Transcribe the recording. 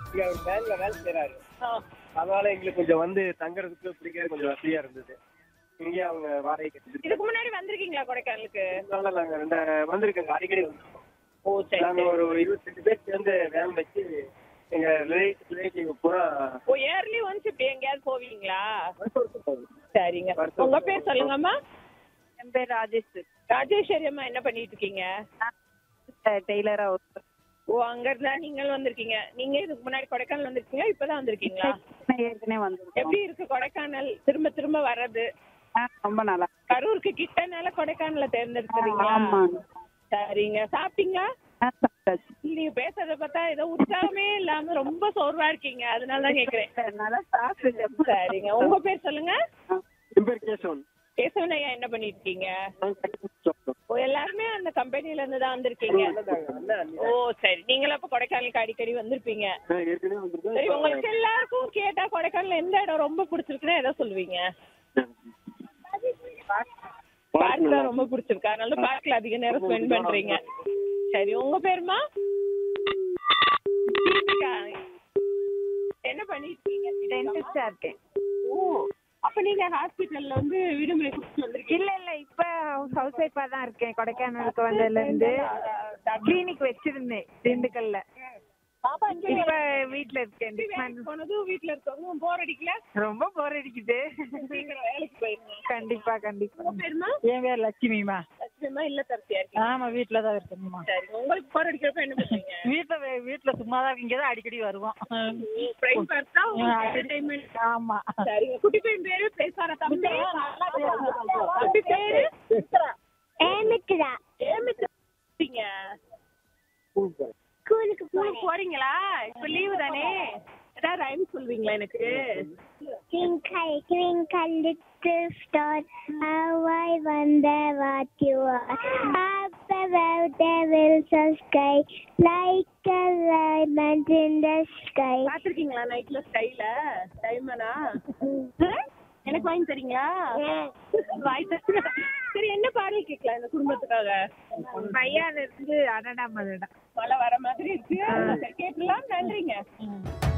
இங்க அவர் வேன்ல வேலை செய்யறாரு ஆ. அதனால எங்களுக்கு கொஞ்சம் வந்து தங்குறதுக்கு பிடிக்கிறது கொஞ்சம் வசதியா இருந்தது இங்கே அவங்க வாடகை கட்டிட்டு இதுக்கு முன்னாடி வந்திருக்கீங்களா கொடைக்கானலுக்கு நல்லா நாங்க ரெண்டு வந்திருக்கோங்க அடிக்கடி வந்திருக்கோம். ஓ சரி நாங்க ஒரு இருபத்தெட்டு பேர் சேர்ந்து வேன் வச்சு எங்க ரிலேட்டிவ் பூரா ஓ இயர்லி ஒன்ஸ் இப்படி எங்கேயாவது போவீங்களா வருஷம் வருஷம் போகுது. சரிங்க வருஷம் உங்க பேர் சொல்லுங்கம்மா என் பேர் ராஜேஷ் ராஜேஸ்வரி அம்மா என்ன பண்ணிட்டு இருக்கீங்க டெய்லரா ஒர்க் ஓ அங்க இருந்தா நீங்கள் வந்திருக்கீங்க நீங்க இதுக்கு முன்னாடி கொடைக்கானல் வந்திருக்கீங்க இப்பதான் வந்திருக்கீங்களா ஏற்கனவே வந்திருக்கோம் எப்படி இருக்கு கொடைக்கானல் திரும்ப திரும்ப வர்றது ஆ, ரொம்ப நல்லா கரூருக்கு கிட்டனால கொடைக்கானல தேர்ந்தெடுத்துறீங்களா ஆமாங்க சரிங்க சாப்பிட்டீங்களா ஆ, சாப்பிட்டாச்சு. நீங்க பேசுறத பார்த்தா ஏதோ உற்சாகமே இல்லாம ரொம்ப சோர்வா இருக்கீங்க அதனால தான் கேக்குறேன் நல்லா சாப்பிட்டுட்டேன் சரிங்க உங்க பேர் சொல்லுங்க என் பேர் கேசவன் கேசவன் ஐயா என்ன பண்ணிட்டு இருக்கீங்க நாங்க கட்டி சாப்பிட்டோம். ஓ எல்லாருமே அந்த கம்பெனில இருந்து தான் வந்திருக்கீங்க அண்ணன் அண்ணன் அண்ணி. ஓ சரி நீங்களும் அப்ப கொடைக்கானலுக்கு அடிக்கடி வந்திருப்பீங்க நான் ஏற்கனவே வந்திருக்கோம். சரி உங்களுக்கு எல்லாருக்கும் கேட்டா கொடைக்கானல் எந்த இடம் ரொம்ப பிடிச்சிருக்குன்னா எதை சொல்லுவீங்க பார்க் தான் ரொம்ப பிடிச்சிருக்கு அதனால பார்க்ல அதிக நேரம் ஸ்பெண்ட் பண்றீங்க சரி உங்க பேருமா தீபிகா. என்ன பண்ணிட்டு இருக்கீங்க தீபிகா? டென்டிஸ்டா இருக்கேன் ஓ அப்ப நீங்க ஹாஸ்பிடல்ல வந்து விடுமுறை கொடுத்து வந்திருக்கீங்க இல்ல இல்ல இப்ப ஹவுஸ் ஒய்ஃபா தான் இருக்கேன் கொடைக்கானலுக்கு வந்ததுல இருந்து கிளினிக் வச்சிருந்தேன் திண்டுக்கல்ல பாப்பா இங்க இப்ப வீட்ல இருக்கேன் வேலைக்கு போனதும் வீட்ல இருக்கவங்க போர் அடிக்கல ரொம்ப போர் அடிக்குது சீக்கிரம் வேலைக்கு போயிருங்க கண்டிப்பா கண்டிப்பா உங்க பேருமா என் பேர் லட்சுமிமா லட்சுமிமா இல்ல தரத்தியா இருக்கீங்க ஆமா வீட்டில் தான் இருக்கணுமா சரி உங்களுக்கு போர் அடிக்கிறப்ப என்ன பண்ணுவீங்க வீட்டில் வீட்டில் சும்மா தான் இங்கே தான் அடிக்கடி வருவோம் பிரைம் பார்த்தா என்டர்டைன்மெண்ட் ஆமா சரிங்க குட்டி பையன் பேரு பேசார தம்பி தம்பி பேரு ஏமிக்குதா ஏமிங்க ஸ்கூலுக்கு ஸ்கூலுக்கு போறீங்களா இப்ப லீவு தானே ஏதாவது ரைம் சொல்வீங்களா எனக்கு Twinkle, twinkle, little star, how I wonder what you are. Up above the wheels of sky, like a diamond in the sky. பாத்திருக்கீங்களா நைட்ல ஸ்டைல டைமனா எனக்கு வாங்கி தரீங்களா வாங்கி தரீங்க சரி என்ன பாடல் கேட்கலாம் இந்த குடும்பத்துக்காக பையால இருந்து அடடா மதடா மழை வர மாதிரி இருக்கு சரி கேட்கலாம் நன்றிங்க